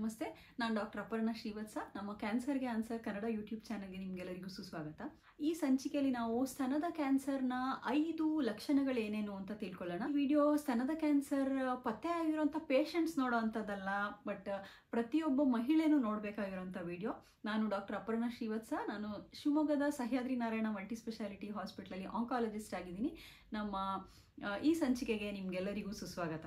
ನಮಸ್ತೆ ನಾನು ಡಾಕ್ಟರ್ ಅಪರ್ಣ ಶ್ರೀವತ್ಸ ನಮ್ಮ ಕ್ಯಾನ್ಸರ್ಗೆ ಆನ್ಸರ್ ಕನ್ನಡ ಯೂಟ್ಯೂಬ್ ಚಾನಲ್ಗೆ ನಿಮಗೆಲ್ಲರಿಗೂ ಸುಸ್ವಾಗತ ಈ ಸಂಚಿಕೆಯಲ್ಲಿ ನಾವು ಸ್ತನದ ಕ್ಯಾನ್ಸರ್ನ ಐದು ಲಕ್ಷಣಗಳೇನೇನು ಅಂತ ತಿಳ್ಕೊಳ್ಳೋಣ ಈ ವಿಡಿಯೋ ಸ್ತನದ ಕ್ಯಾನ್ಸರ್ ಪತ್ತೆ ಆಗಿರೋಂಥ ಪೇಷಂಟ್ಸ್ ನೋಡೋ ಅಂಥದ್ದಲ್ಲ ಬಟ್ ಪ್ರತಿಯೊಬ್ಬ ಮಹಿಳೆನೂ ನೋಡಬೇಕಾಗಿರೋಂಥ ವಿಡಿಯೋ ನಾನು ಡಾಕ್ಟರ್ ಅಪರ್ಣ ಶ್ರೀವತ್ಸ ನಾನು ಶಿವಮೊಗ್ಗದ ಸಹ್ಯಾದ್ರಿ ನಾರಾಯಣ ಮಲ್ಟಿ ಸ್ಪೆಷಾಲಿಟಿ ಹಾಸ್ಪಿಟ್ಲಲ್ಲಿ ಆಂಕಾಲಜಿಸ್ಟ್ ಆಗಿದ್ದೀನಿ ನಮ್ಮ ಆ, ಈ ಸಂಚಿಕೆಗೆ ನಿಮಗೆಲ್ಲರಿಗೂ ಸುಸ್ವಾಗತ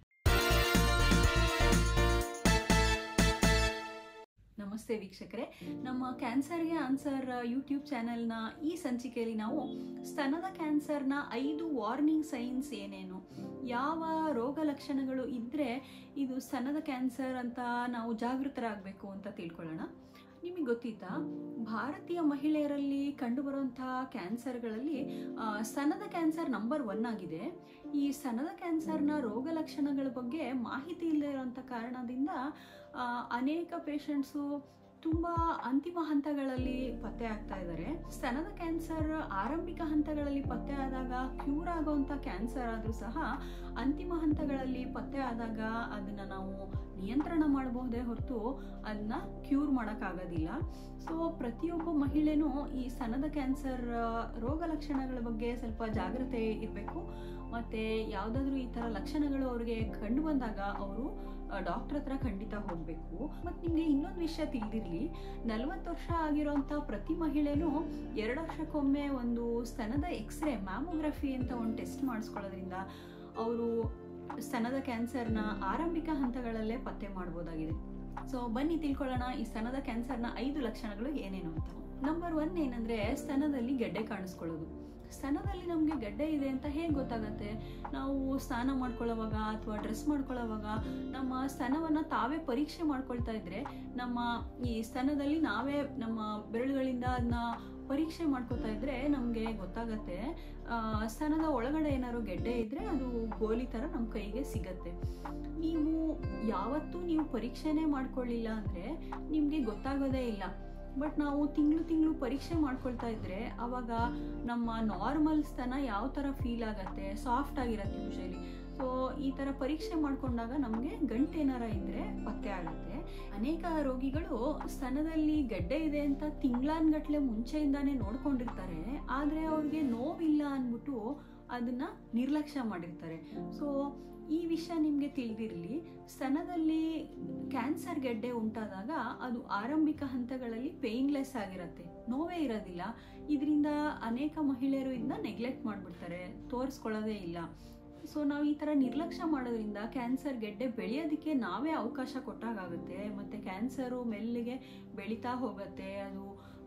ನಮಸ್ತೆ ವೀಕ್ಷಕರೇ ನಮ್ಮ ಕ್ಯಾನ್ಸರ್ಗೆ ಆನ್ಸರ್ ಯೂಟ್ಯೂಬ್ ಚಾನೆಲ್ನ ಈ ಸಂಚಿಕೆಯಲ್ಲಿ ನಾವು ಸ್ತನದ ಕ್ಯಾನ್ಸರ್ನ ಐದು ವಾರ್ನಿಂಗ್ ಸೈನ್ಸ್ ಏನೇನು ಯಾವ ರೋಗ ಲಕ್ಷಣಗಳು ಇದ್ದರೆ ಇದು ಸ್ತನದ ಕ್ಯಾನ್ಸರ್ ಅಂತ ನಾವು ಜಾಗೃತರಾಗಬೇಕು ಅಂತ ತಿಳ್ಕೊಳ್ಳೋಣ ನಿಮಗೆ ಗೊತ್ತಿತ್ತಾ ಭಾರತೀಯ ಮಹಿಳೆಯರಲ್ಲಿ ಕಂಡುಬರುವಂತಹ ಕ್ಯಾನ್ಸರ್ಗಳಲ್ಲಿ ಆ, ಸ್ತನದ ಕ್ಯಾನ್ಸರ್ ನಂಬರ್ ಒನ್ ಆಗಿದೆ ಈ ಸ್ತನದ ಕ್ಯಾನ್ಸರ್ನ ರೋಗ ಲಕ್ಷಣಗಳ ಬಗ್ಗೆ ಮಾಹಿತಿ ಇಲ್ಲದೆ ಇರೋಂಥ ಕಾರಣದಿಂದ ಆ, ಅನೇಕ ಪೇಷಂಟ್ಸು ತುಂಬ ಅಂತಿಮ ಹಂತಗಳಲ್ಲಿ ಪತ್ತೆ ಆಗ್ತಾ ಇದ್ದಾರೆ ಸ್ತನದ ಕ್ಯಾನ್ಸರ್ ಆರಂಭಿಕ ಹಂತಗಳಲ್ಲಿ ಪತ್ತೆ ಆದಾಗ ಕ್ಯೂರ್ ಆಗುವಂಥ ಕ್ಯಾನ್ಸರ್ ಆದರೂ ಸಹ ಅಂತಿಮ ಹಂತಗಳಲ್ಲಿ ಪತ್ತೆ ಆದಾಗ ಅದನ್ನು ನಾವು ನಿಯಂತ್ರಣ ಮಾಡಬಹುದೇ ಹೊರತು ಅದನ್ನ ಕ್ಯೂರ್ ಮಾಡೋಕ್ಕಾಗೋದಿಲ್ಲ ಸೊ ಪ್ರತಿಯೊಬ್ಬ ಮಹಿಳೆನೂ ಈ ಸ್ತನದ ಕ್ಯಾನ್ಸರ್ ಆ, ರೋಗ ಲಕ್ಷಣಗಳ ಬಗ್ಗೆ ಸ್ವಲ್ಪ ಜಾಗ್ರತೆ ಇರಬೇಕು ಮತ್ತು ಯಾವುದಾದ್ರೂ ಈ ಥರ ಲಕ್ಷಣಗಳು ಅವ್ರಿಗೆ ಕಂಡು ಬಂದಾಗ ಅವರು ಡಾಕ್ಟರ್ ಹತ್ರ ಖಂಡಿತ ಹೋಗಬೇಕು ಮತ್ತು ನಿಮಗೆ ಇನ್ನೊಂದು ವಿಷಯ ತಿಳಿದಿರಲಿ ನಲವತ್ತು ವರ್ಷ ಆಗಿರೋಂಥ ಪ್ರತಿ ಮಹಿಳೆನೂ ಎರಡು ವರ್ಷಕ್ಕೊಮ್ಮೆ ಒಂದು ಸ್ತನದ ಎಕ್ಸ್ರೇ ಮ್ಯಾಮೋಗ್ರಫಿ ಅಂತ ಒಂದು ಟೆಸ್ಟ್ ಮಾಡಿಸ್ಕೊಳ್ಳೋದ್ರಿಂದ ಅವರು ಸ್ತನದ ಕ್ಯಾನ್ಸರ್ನ ಆರಂಭಿಕ ಹಂತಗಳಲ್ಲೇ ಪತ್ತೆ ಮಾಡ್ಬೋದಾಗಿದೆ ಸೊ ಬನ್ನಿ ತಿಳ್ಕೊಳ್ಳೋಣ ಈ ಸ್ತನದ ಕ್ಯಾನ್ಸರ್ನ ಐದು ಲಕ್ಷಣಗಳು ಏನೇನು ಅಂತ ನಂಬರ್ ಒನ್ ಏನಂದ್ರೆ ಸ್ತನದಲ್ಲಿ ಗೆಡ್ಡೆ ಕಾಣಿಸ್ಕೊಳ್ಳೋದು ಸ್ತನದಲ್ಲಿ ನಮಗೆ ಗೆಡ್ಡೆ ಇದೆ ಅಂತ ಹೇಗೆ ಗೊತ್ತಾಗತ್ತೆ ನಾವು ಸ್ನಾನ ಮಾಡ್ಕೊಳ್ಳೋವಾಗ ಅಥವಾ ಡ್ರೆಸ್ ಮಾಡ್ಕೊಳ್ಳೋವಾಗ ನಮ್ಮ ಸ್ತನವನ್ನು ತಾವೇ ಪರೀಕ್ಷೆ ಮಾಡ್ಕೊಳ್ತಾ ಇದ್ರೆ ನಮ್ಮ ಈ ಸ್ತನದಲ್ಲಿ ನಾವೇ ನಮ್ಮ ಬೆರಳುಗಳಿಂದ ಅದನ್ನ ಪರೀಕ್ಷೆ ಮಾಡ್ಕೋತಾ ಇದ್ರೆ ನಮಗೆ ಗೊತ್ತಾಗತ್ತೆ ಆ, ಸ್ತನದ ಒಳಗಡೆ ಏನಾದ್ರು ಗೆಡ್ಡೆ ಇದ್ರೆ ಅದು ಗೋಲಿ ಥರ ನಮ್ಮ ಕೈಗೆ ಸಿಗತ್ತೆ ನೀವು ಯಾವತ್ತೂ ನೀವು ಪರೀಕ್ಷೆನೇ ಮಾಡ್ಕೊಳ್ಳಿಲ್ಲ ಅಂದರೆ ನಿಮಗೆ ಗೊತ್ತಾಗೋದೇ ಇಲ್ಲ ಬಟ್ ನಾವು ತಿಂಗಳು ತಿಂಗಳು ಪರೀಕ್ಷೆ ಮಾಡ್ಕೊಳ್ತಾ ಇದ್ರೆ ಅವಾಗ ನಮ್ಮ ನಾರ್ಮಲ್ ಸ್ತನ ಯಾವ ಥರ ಫೀಲ್ ಆಗತ್ತೆ ಸಾಫ್ಟ್ ಆಗಿರತ್ತೆ ಯೂಶಲಿ ಸೊ ಈ ಥರ ಪರೀಕ್ಷೆ ಮಾಡ್ಕೊಂಡಾಗ ನಮಗೆ ಗಂಟೇನಾರ ಇದ್ರೆ ಪತ್ತೆ ಆಗತ್ತೆ ಅನೇಕ ರೋಗಿಗಳು ಸ್ತನದಲ್ಲಿ ಗಡ್ಡೆ ಇದೆ ಅಂತ ತಿಂಗಳಾನ್ಗಟ್ಲೆ ಮುಂಚೆಯಿಂದಾನೇ ನೋಡ್ಕೊಂಡಿರ್ತಾರೆ ಆದರೆ ಅವ್ರಿಗೆ ನೋವಿಲ್ಲ ಅಂದ್ಬಿಟ್ಟು ಅದನ್ನ ನಿರ್ಲಕ್ಷ್ಯ ಮಾಡಿರ್ತಾರೆ ಸೊ ಈ ವಿಷಯ ನಿಮಗೆ ತಿಳಿದಿರಲಿ ಸ್ತನದಲ್ಲಿ ಕ್ಯಾನ್ಸರ್ ಗೆಡ್ಡೆ ಉಂಟಾದಾಗ ಅದು ಆರಂಭಿಕ ಹಂತಗಳಲ್ಲಿ ಪೇಯ್ನ್ಲೆಸ್ ಆಗಿರತ್ತೆ ನೋವೇ ಇರೋದಿಲ್ಲ ಇದರಿಂದ ಅನೇಕ ಮಹಿಳೆಯರು ಇದನ್ನ ನೆಗ್ಲೆಕ್ಟ್ ಮಾಡಿಬಿಡ್ತಾರೆ ತೋರಿಸ್ಕೊಳ್ಳೋದೇ ಇಲ್ಲ ಸೊ ನಾವು ಈ ಥರ ನಿರ್ಲಕ್ಷ್ಯ ಮಾಡೋದ್ರಿಂದ ಕ್ಯಾನ್ಸರ್ ಗೆಡ್ಡೆ ಬೆಳೆಯೋದಕ್ಕೆ ನಾವೇ ಅವಕಾಶ ಕೊಟ್ಟಾಗುತ್ತೆ ಮತ್ತು ಕ್ಯಾನ್ಸರು ಮೆಲ್ಲಿಗೆ ಬೆಳೀತಾ ಹೋಗುತ್ತೆ ಅದು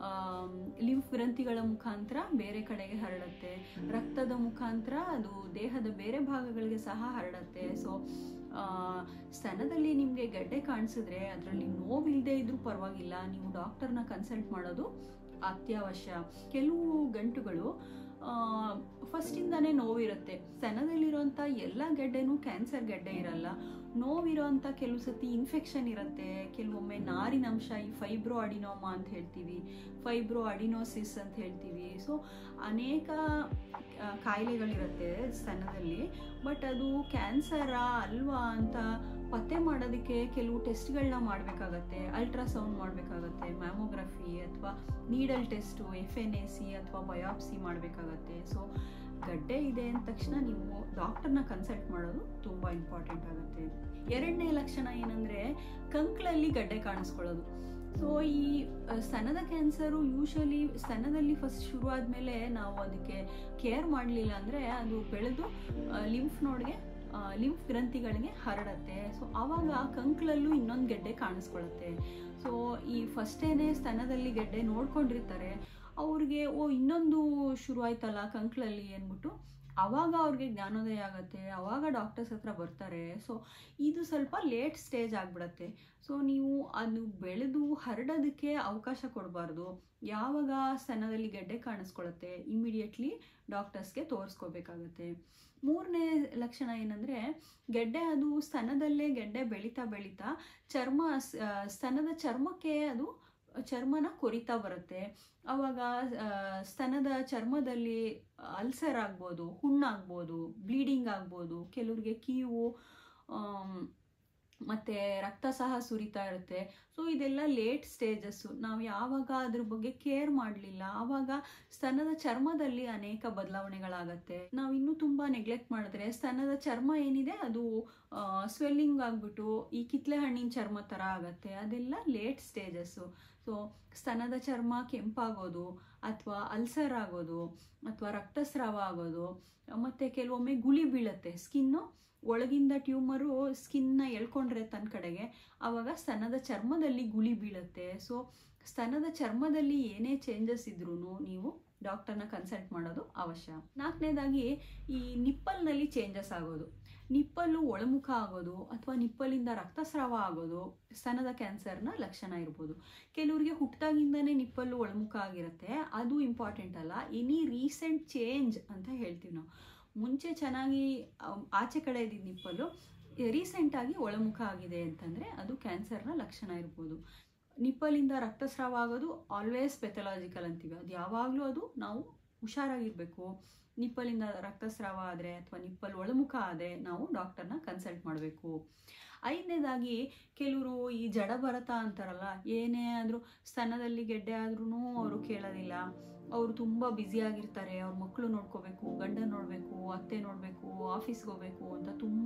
ಲಿಂಫ್ ಗ್ರಂಥಿಗಳ ಮುಖಾಂತರ ಬೇರೆ ಕಡೆಗೆ ಹರಡುತ್ತೆ ರಕ್ತದ ಮುಖಾಂತರ ಅದು ದೇಹದ ಬೇರೆ ಭಾಗಗಳಿಗೆ ಸಹ ಹರಡುತ್ತೆ ಸೊ ಸ್ತನದಲ್ಲಿ ನಿಮಗೆ ಗಡ್ಡೆ ಕಾಣಿಸಿದ್ರೆ ಅದರಲ್ಲಿ ನೋವಿಲ್ಲದೆ ಇದ್ರೂ ಪರವಾಗಿಲ್ಲ ನೀವು ಡಾಕ್ಟರ್ನ ಕನ್ಸಲ್ಟ್ ಮಾಡೋದು ಅತ್ಯವಶ್ಯ ಕೆಲವು ಗಂಟುಗಳು ಫಸ್ಟಿಂದಾನೇ ನೋವಿರುತ್ತೆ ಸ್ತನದಲ್ಲಿರುವಂಥ ಎಲ್ಲ ಗೆಡ್ಡೆನೂ ಕ್ಯಾನ್ಸರ್ ಗೆಡ್ಡೆ ಇರಲ್ಲ ನೋವಿರೋಂಥ ಕೆಲವು ಸತಿ ಇನ್ಫೆಕ್ಷನ್ ಇರುತ್ತೆ ಕೆಲವೊಮ್ಮೆ ನಾರಿನ ಅಂಶ ಈ ಫೈಬ್ರೋ ಅಡಿನೋಮಾ ಅಂತ ಹೇಳ್ತೀವಿ ಫೈಬ್ರೋ ಅಡಿನೋಸಿಸ್ ಅಂತ ಹೇಳ್ತೀವಿ ಸೊ ಅನೇಕ ಆ, ಕಾಯಿಲೆಗಳಿರುತ್ತೆ ಸ್ತನದಲ್ಲಿ ಬಟ್ ಅದು ಕ್ಯಾನ್ಸರಾ ಅಲ್ವಾ ಅಂತ ಪತ್ತೆ ಮಾಡೋದಕ್ಕೆ ಕೆಲವು ಟೆಸ್ಟ್ಗಳನ್ನ ಮಾಡಬೇಕಾಗತ್ತೆ ಅಲ್ಟ್ರಾಸೌಂಡ್ ಮಾಡಬೇಕಾಗತ್ತೆ ಮ್ಯಾಮೋಗ್ರಫಿ ಅಥವಾ needle test F N A C ಅಥವಾ ಬಯಾಪ್ಸಿ ಮಾಡಬೇಕಾಗತ್ತೆ ಸೊ ಗಡ್ಡೆ ಇದೆ ಅಂದ ತಕ್ಷಣ ನೀವು ಡಾಕ್ಟರ್ನ ಕನ್ಸಲ್ಟ್ ಮಾಡೋದು ತುಂಬ ಇಂಪಾರ್ಟೆಂಟ್ ಆಗುತ್ತೆ ಎರಡನೇ ಲಕ್ಷಣ ಏನಂದರೆ ಕಂಕ್ಳಲ್ಲಿ ಗಡ್ಡೆ ಕಾಣಿಸ್ಕೊಳ್ಳೋದು ಸೊ ಈ ಆ, ಸ್ತನದ ಕ್ಯಾನ್ಸರು ಯೂಶಲಿ ಸ್ತನದಲ್ಲಿ ಫಸ್ಟ್ ಶುರು ಆದಮೇಲೆ ನಾವು ಅದಕ್ಕೆ ಕೇರ್ ಮಾಡಲಿಲ್ಲ ಅಂದರೆ ಅದು ಬೆಳೆದು ಲಿಂಫ್ ನೋಡ್ಗೆ ಲಿಂಫ್ ಗ್ರಂಥಿಗಳಿಗೆ ಹರಡತ್ತೆ ಸೊ ಆವಾಗ ಕಂಕ್ಳಲ್ಲೂ ಇನ್ನೊಂದು ಗೆಡ್ಡೆ ಕಾಣಿಸ್ಕೊಳ್ಳುತ್ತೆ ಸೊ ಈ ಫಸ್ಟೇನೆ ಸ್ತನದಲ್ಲಿ ಗೆಡ್ಡೆ ನೋಡ್ಕೊಂಡಿರ್ತಾರೆ ಅವ್ರಿಗೆ ಓ ಇನ್ನೊಂದು ಶುರು ಆಯ್ತಲ್ಲ ಕಂಕ್ಳಲ್ಲಿ ಅಂದ್ಬಿಟ್ಟು ಅವಾಗ ಅವ್ರಿಗೆ ಜ್ಞಾನೋದಯ ಆಗುತ್ತೆ ಅವಾಗ ಡಾಕ್ಟರ್ಸ್ ಹತ್ರ ಬರ್ತಾರೆ ಸೊ ಇದು ಸ್ವಲ್ಪ ಲೇಟ್ ಸ್ಟೇಜ್ ಆಗಿಬಿಡತ್ತೆ ಸೊ ನೀವು ಅದು ಬೆಳೆದು ಹರಡೋದಕ್ಕೆ ಅವಕಾಶ ಕೊಡಬಾರ್ದು ಯಾವಾಗ ಸ್ತನದಲ್ಲಿ ಗೆಡ್ಡೆ ಕಾಣಿಸ್ಕೊಳ್ಳುತ್ತೆ ಇಮಿಡಿಯೇಟ್ಲಿ ಡಾಕ್ಟರ್ಸ್ಗೆ ತೋರಿಸ್ಕೋಬೇಕಾಗತ್ತೆ ಮೂರನೇ ಲಕ್ಷಣ ಏನಂದರೆ ಗೆಡ್ಡೆ ಅದು ಸ್ತನದಲ್ಲೇ ಗೆಡ್ಡೆ ಬೆಳೀತಾ ಬೆಳೀತಾ ಚರ್ಮ ಸ್- ಆ, ಸ್ತನದ ಚರ್ಮಕ್ಕೆ ಅದು ಚರ್ಮನ ಕೊರಿತಾ ಬರುತ್ತೆ ಆವಾಗ ಆ, ಸ್ತನದ ಚರ್ಮದಲ್ಲಿ ಅಲ್ಸರ್ ಆಗ್ಬೋದು ಹುಣ್ಣಾಗ್ಬೋದು ಬ್ಲೀಡಿಂಗ್ ಆಗ್ಬೋದು ಕೆಲವ್ರಿಗೆ ಕೀವು ಆಮ್, ಮತ್ತು ರಕ್ತ ಸಹ ಸುರಿತಾ ಇರುತ್ತೆ ಸೊ ಇದೆಲ್ಲ ಲೇಟ್ ಸ್ಟೇಜಸ್ಸು ನಾವು ಯಾವಾಗ ಅದ್ರ ಬಗ್ಗೆ ಕೇರ್ ಮಾಡಲಿಲ್ಲ ಆವಾಗ ಸ್ತನದ ಚರ್ಮದಲ್ಲಿ ಅನೇಕ ಬದಲಾವಣೆಗಳಾಗತ್ತೆ ನಾವು ಇನ್ನೂ ತುಂಬ ನೆಗ್ಲೆಕ್ಟ್ ಮಾಡಿದ್ರೆ ಸ್ತನದ ಚರ್ಮ ಏನಿದೆ ಅದು ಸ್ವೆಲ್ಲಿಂಗ್ ಆಗಿಬಿಟ್ಟು ಈ ಕಿತ್ಲೆ ಹಣ್ಣಿನ ಚರ್ಮ ಥರ ಆಗತ್ತೆ ಅದೆಲ್ಲ ಲೇಟ್ ಸ್ಟೇಜಸ್ಸು ಸೊ ಸ್ತನದ ಚರ್ಮ ಕೆಂಪಾಗೋದು ಅಥವಾ ಅಲ್ಸರ್ ಆಗೋದು ಅಥವಾ ರಕ್ತಸ್ರಾವ ಆಗೋದು ಮತ್ತು ಕೆಲವೊಮ್ಮೆ ಗುಳಿ ಬೀಳುತ್ತೆ ಸ್ಕಿನ್ನು ಒಳಗಿಂದ ಟ್ಯೂಮರು ಸ್ಕಿನ್ನ ಎಳ್ಕೊಂಡ್ರೆ ತನ್ನ ಕಡೆಗೆ ಆವಾಗ ಸ್ತನದ ಚರ್ಮದಲ್ಲಿ ಗುಳಿ ಬೀಳುತ್ತೆ ಸೊ ಸ್ತನದ ಚರ್ಮದಲ್ಲಿ ಏನೇ ಚೇಂಜಸ್ ಇದ್ರೂ ನೀವು ಡಾಕ್ಟರ್ನ ಕನ್ಸಲ್ಟ್ ಮಾಡೋದು ಅವಶ್ಯ ನಾಲ್ಕನೇದಾಗಿ ಈ ನಿಪ್ಪಲ್ನಲ್ಲಿ ಚೇಂಜಸ್ ಆಗೋದು ನಿಪ್ಪಲ್ಲು ಒಳಮುಖ ಆಗೋದು ಅಥವಾ ನಿಪ್ಪಲಿಂದ ರಕ್ತಸ್ರಾವ ಆಗೋದು ಸ್ತನದ ಕ್ಯಾನ್ಸರ್ನ ಲಕ್ಷಣ ಇರ್ಬೋದು ಕೆಲವರಿಗೆ ಹುಟ್ಟಿದಾಗಿಂದನೇ ನಿಪ್ಪಲ್ಲು ಒಳಮುಖ ಆಗಿರುತ್ತೆ ಅದು ಇಂಪಾರ್ಟೆಂಟ್ ಅಲ್ಲ ಎನಿ ರೀಸೆಂಟ್ ಚೇಂಜ್ ಅಂತ ಹೇಳ್ತೀವಿ ನಾವು ಮುಂಚೆ ಚೆನ್ನಾಗಿ ಆಚೆ ಕಡೆ ಇದ್ದಿದ್ದ ನಿಪ್ಪಲು ರೀಸೆಂಟಾಗಿ ಒಳಮುಖ ಆಗಿದೆ ಅಂತಂದರೆ ಅದು ಕ್ಯಾನ್ಸರ್ನ ಲಕ್ಷಣ ಇರ್ಬೋದು ನಿಪ್ಪಲಿಂದ ರಕ್ತಸ್ರಾವ ಆಗೋದು ಆಲ್ವೇಸ್ ಪೆಥಲಾಜಿಕಲ್ ಅಂತೀವಿ ಅದು ಯಾವಾಗಲೂ ಅದು ನಾವು ಹುಷಾರಾಗಿರಬೇಕು ನಿಪ್ಪಲಿಂದ ರಕ್ತಸ್ರಾವ ಆದರೆ ಅಥವಾ ನಿಪ್ಪಲ್ ಒಳಮುಖ ಆದರೆ ನಾವು ಡಾಕ್ಟರ್ನ ಕನ್ಸಲ್ಟ್ ಮಾಡಬೇಕು ಐದನೇದಾಗಿ ಕೆಲವರು ಈ ಜಡ ಭರತ ಅಂತಾರಲ್ಲ ಏನೇ ಆದರೂ ಸ್ತನದಲ್ಲಿ ಗೆಡ್ಡೆ ಆದ್ರೂ ಅವರು ಕೇಳೋದಿಲ್ಲ ಅವರು ತುಂಬ ಬ್ಯುಸಿಯಾಗಿರ್ತಾರೆ ಅವ್ರ ಮಕ್ಕಳು ನೋಡ್ಕೋಬೇಕು ಗಂಡ ನೋಡಬೇಕು ಅತ್ತೆ ನೋಡಬೇಕು ಆಫೀಸ್ಗೆ ಹೋಗ್ಬೇಕು ಅಂತ ತುಂಬ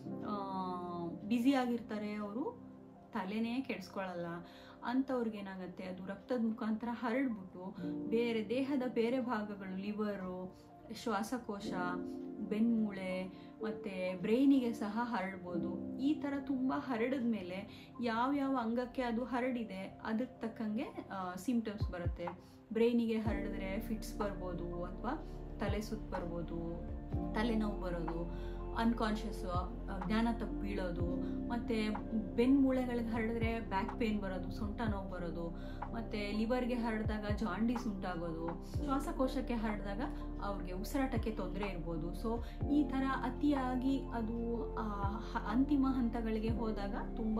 ಬ್ಯುಸಿಯಾಗಿರ್ತಾರೆ ಅವರು ತಲೆನೇ ಕೆಡಿಸ್ಕೊಳ್ಳಲ್ಲ ಅಂಥವ್ರಿಗೆ ಏನಾಗುತ್ತೆ ಅದು ರಕ್ತದ ಮುಖಾಂತರ ಹರಡ್ಬಿಟ್ಟು ಬೇರೆ ದೇಹದ ಬೇರೆ ಭಾಗಗಳು ಲಿವರು ಶ್ವಾಸಕೋಶ ಬೆನ್ಮೂಳೆ ಮತ್ತು ಬ್ರೈನಿಗೆ ಸಹ ಹರಡ್ಬೋದು ಈ ಥರ ತುಂಬ ಹರಡಿದ ಮೇಲೆ ಯಾವ್ಯಾವ ಅಂಗಕ್ಕೆ ಅದು ಹರಡಿದೆ ಅದಕ್ಕೆ ತಕ್ಕಂಗೆ ಸಿಂಪ್ಟಮ್ಸ್ ಬರುತ್ತೆ ಬ್ರೈನಿಗೆ ಹರಡಿದ್ರೆ ಫಿಟ್ಸ್ ಬರ್ಬೋದು ಅಥವಾ ತಲೆ ಸುತ್ತ ಬರ್ಬೋದು ತಲೆನೋವು ಬರೋದು ಅನ್ಕಾನ್ಷಿಯಸ್ ಜ್ಞಾನ ತಪ್ಪು ಬೀಳೋದು ಮತ್ತು ಬೆನ್ಮೂಳೆಗಳಿಗೆ ಹರಡಿದ್ರೆ ಬ್ಯಾಕ್ ಪೇನ್ ಬರೋದು ಸೊಂಟ ನೋವು ಬರೋದು ಮತ್ತು ಲಿವರ್ಗೆ ಹರಡಿದಾಗ ಜಾಂಡೀಸ್ ಉಂಟಾಗೋದು ಶ್ವಾಸಕೋಶಕ್ಕೆ ಹರಡಿದಾಗ ಅವ್ರಿಗೆ ಉಸಿರಾಟಕ್ಕೆ ತೊಂದರೆ ಇರ್ಬೋದು ಸೊ ಈ ಥರ ಅತಿಯಾಗಿ ಅದು ಅಂತಿಮ ಹಂತಗಳಿಗೆ ಹೋದಾಗ ತುಂಬ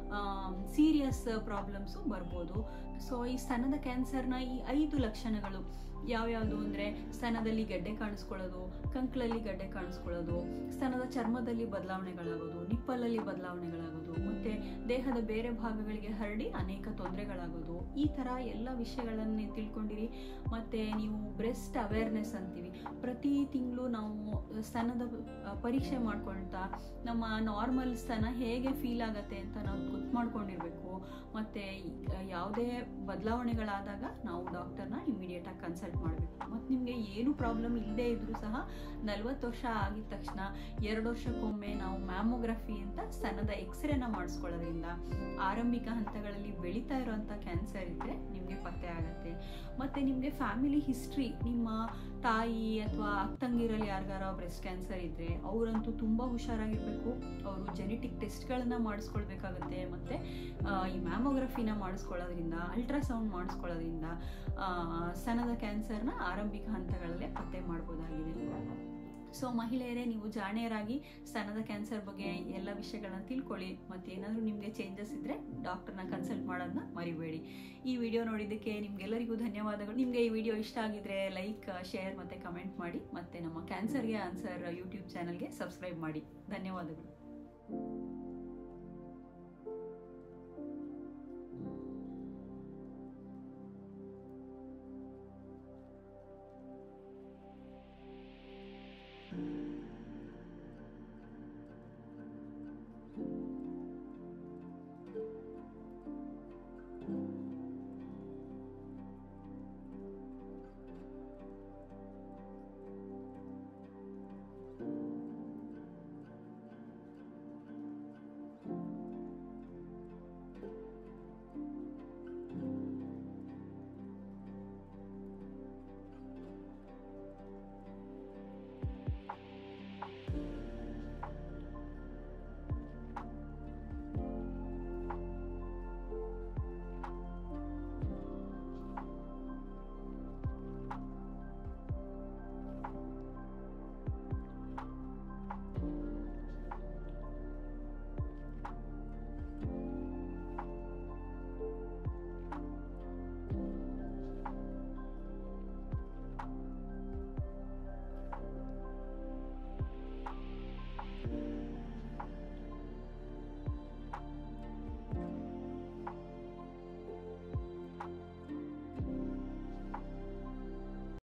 ಸೀರಿಯಸ್ ಪ್ರಾಬ್ಲಮ್ಸು ಬರ್ಬೋದು ಸೊ ಈ ಸ್ತನದ ಕ್ಯಾನ್ಸರ್ನ ಈ ಐದು ಲಕ್ಷಣಗಳು ಯಾವ್ಯಾವುದು ಅಂದರೆ ಸ್ತನದಲ್ಲಿ ಗಡ್ಡೆ ಕಾಣಿಸ್ಕೊಳ್ಳೋದು ಕಂಕ್ಳಲ್ಲಿ ಗಡ್ಡೆ ಕಾಣಿಸ್ಕೊಳ್ಳೋದು ಸ್ತನದ ಚರ್ಮದಲ್ಲಿ ಬದಲಾವಣೆಗಳಾಗೋದು ನಿಪ್ಪಲಲ್ಲಿ ಬದಲಾವಣೆಗಳಾಗೋದು ಮತ್ತು ದೇಹದ ಬೇರೆ ಭಾಗಗಳಿಗೆ ಹರಡಿ ಅನೇಕ ತೊಂದರೆಗಳಾಗೋದು ಈ ಥರ ಎಲ್ಲ ವಿಷಯಗಳನ್ನೇ ತಿಳ್ಕೊಂಡಿರಿ ಮತ್ತು ನೀವು ಬ್ರೆಸ್ಟ್ ಅವೇರ್ನೆಸ್ ಅಂತೀವಿ ಪ್ರತಿ ತಿಂಗಳು ನಾವು ಸ್ತನದ ಪರೀಕ್ಷೆ ಮಾಡ್ಕೊಳ್ತಾ ನಮ್ಮ ನಾರ್ಮಲ್ ಸ್ತನ ಹೇಗೆ ಫೀಲ್ ಆಗುತ್ತೆ ಅಂತ ನಾವು ಗೊತ್ತು ಮಾಡ್ಕೊಂಡಿರ್ಬೇಕು ಮತ್ತು ಯಾವುದೇ ಬದಲಾವಣೆಗಳಾದಾಗ ನಾವು ಡಾಕ್ಟರ್ನ ಇಮಿಡಿಯೇಟಾಗಿ ಕನ್ಸಲ್ಟ್ ಮಾಡಬೇಕು ಮತ್ತು ನಿಮಗೆ ಏನು ಪ್ರಾಬ್ಲಮ್ ಇಲ್ಲದೇ ಇದ್ರೂ ಸಹ ನಲ್ವತ್ತು ವರ್ಷ ಆಗಿದ ತಕ್ಷಣ ಎರಡು ವರ್ಷಕ್ಕೊಮ್ಮೆ ನಾವು ಮ್ಯಾಮೋಗ್ರಫಿ ಅಂತ ಸ್ತನದ ಎಕ್ಸ್ರೇನ ಮಾಡಿಸ್ಕೊಳ್ಳೋದ್ರಿಂದ ಆರಂಭಿಕ ಹಂತಗಳಲ್ಲಿ ಬೆಳೀತಾ ಇರೋವಂಥ ಕ್ಯಾನ್ಸರ್ ಇದ್ದರೆ ನಿಮಗೆ ಪತ್ತೆ ಆಗುತ್ತೆ ಮತ್ತು ನಿಮಗೆ ಫ್ಯಾಮಿಲಿ ಹಿಸ್ಟ್ರಿ ನಿಮ್ಮ ತಾಯಿ ಅಥವಾ ಅಕ್ಕಂಗಿರಲ್ಲಿ ಯಾರಿಗಾರ ಬ್ರೆಸ್ಟ್ ಕ್ಯಾನ್ಸರ್ ಇದ್ದರೆ ಅವರಂತೂ ತುಂಬ ಹುಷಾರಾಗಿರಬೇಕು ಅವರು ಜೆನೆಟಿಕ್ ಟೆಸ್ಟ್ಗಳನ್ನ ಮಾಡಿಸ್ಕೊಳ್ಬೇಕಾಗತ್ತೆ ಮತ್ತು ಈ ಮ್ಯಾಮೋಗ್ರಫಿನ ಮಾಡಿಸ್ಕೊಳ್ಳೋದ್ರಿಂದ ಅಲ್ಟ್ರಾಸೌಂಡ್ ಮಾಡಿಸ್ಕೊಳ್ಳೋದ್ರಿಂದ ಸ್ತನದ ಕ್ಯಾನ್ಸರ್ನ ಆರಂಭಿಕ ಹಂತಗಳಲ್ಲೇ ಪತ್ತೆ ಮಾಡ್ಬೋದಾಗಿದೆ ಸೊ ಮಹಿಳೆಯರೇ ನೀವು ಜಾಣೆಯರಾಗಿ ಸ್ತನದ ಕ್ಯಾನ್ಸರ್ ಬಗ್ಗೆ ಎಲ್ಲ ವಿಷಯಗಳನ್ನ ತಿಳ್ಕೊಳ್ಳಿ ಮತ್ತು ಏನಾದರೂ ನಿಮಗೆ ಚೇಂಜಸ್ ಇದ್ದರೆ ಡಾಕ್ಟರ್ನ ಕನ್ಸಲ್ಟ್ ಮಾಡೋದನ್ನ ಮರಿಬೇಡಿ ಈ ವಿಡಿಯೋ ನೋಡಿದ್ದಕ್ಕೆ ನಿಮ್ಗೆಲ್ಲರಿಗೂ ಧನ್ಯವಾದಗಳು ನಿಮಗೆ ಈ ವಿಡಿಯೋ ಇಷ್ಟ ಆಗಿದ್ರೆ ಲೈಕ್ ಶೇರ್ ಮತ್ತು ಕಮೆಂಟ್ ಮಾಡಿ ಮತ್ತು ನಮ್ಮ ಕ್ಯಾನ್ಸರ್ಗೆ ಆನ್ಸರ್ ಯೂಟ್ಯೂಬ್ ಚಾನಲ್ಗೆ ಸಬ್ಸ್ಕ್ರೈಬ್ ಮಾಡಿ ಧನ್ಯವಾದಗಳು